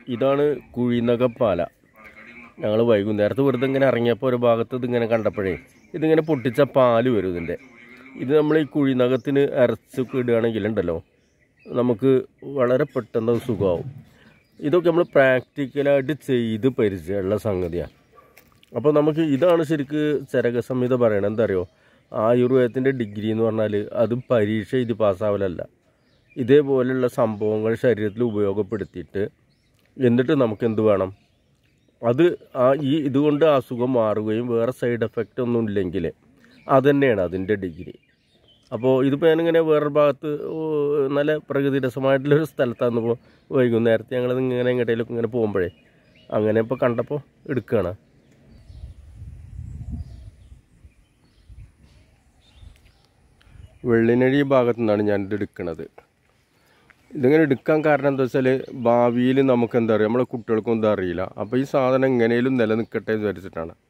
ഇതാണ് കുഴിനകപ്പാല ഞങ്ങൾ വൈകുന്നേരത്ത് വെറുതെ ഇങ്ങനെ ഇറങ്ങിയപ്പോൾ ഒരു ഭാഗത്ത് ഇതിങ്ങനെ കണ്ടപ്പോഴേ ഇതിങ്ങനെ പൊട്ടിച്ച പാല് വരും ഇതിൻ്റെ ഇത് നമ്മൾ ഈ കുഴിനകത്തിന് അരച്ചൊക്കെ ഇടുകയാണെങ്കിൽ ഉണ്ടല്ലോ നമുക്ക് വളരെ പെട്ടെന്ന് അത് സുഖമാവും ഇതൊക്കെ നമ്മൾ പ്രാക്ടിക്കലായിട്ട് ചെയ്ത് പരിചയമുള്ള സംഗതിയാണ് അപ്പോൾ നമുക്ക് ഇതാണ് ശരിക്ക് ചരക സംഹിത പറയണത് എന്താ അറിയോ ആയുർവേദത്തിൻ്റെ ഡിഗ്രി എന്ന് പറഞ്ഞാൽ അത് പരീക്ഷ എഴുതി പാസ്സാവലല്ല ഇതേപോലെയുള്ള സംഭവങ്ങൾ ശരീരത്തിൽ ഉപയോഗപ്പെടുത്തിയിട്ട് എന്നിട്ട് നമുക്ക് എന്ത് വേണം അത് ആ ഈ ഇതുകൊണ്ട് അസുഖം മാറുകയും വേറെ സൈഡ് എഫക്റ്റ് ഒന്നും ഇല്ലെങ്കിൽ അതുതന്നെയാണ് അതിൻ്റെ ഡിഗ്രി അപ്പോൾ ഇതിപ്പോൾ ഞാനിങ്ങനെ വേറൊരു ഭാഗത്ത് ഓ, നല്ല പ്രകൃതിരസമായിട്ടുള്ളൊരു സ്ഥലത്താണ് ഇപ്പോൾ വൈകുന്നേരത്തെ ഞങ്ങൾ ഇങ്ങനെ എങ്ങോട്ടേലും ഇങ്ങനെ പോകുമ്പോഴേ അങ്ങനെ ഇപ്പോൾ കണ്ടപ്പോൾ എടുക്കുകയാണ് വെള്ളിനഴി ഭാഗത്തു നിന്നാണ് ഞാനിത് എടുക്കുന്നത് ഇതിങ്ങനെ എടുക്കാൻ കാരണം എന്താ വെച്ചാൽ ഭാവിയിൽ നമുക്ക് എന്താ പറയുക നമ്മളെ കുട്ടികൾക്കും എന്താ അറിയില്ല അപ്പോൾ ഈ സാധനം എങ്ങനെയും നിലനിൽക്കട്ടെ എന്ന് വിചാരിച്ചിട്ടാണ്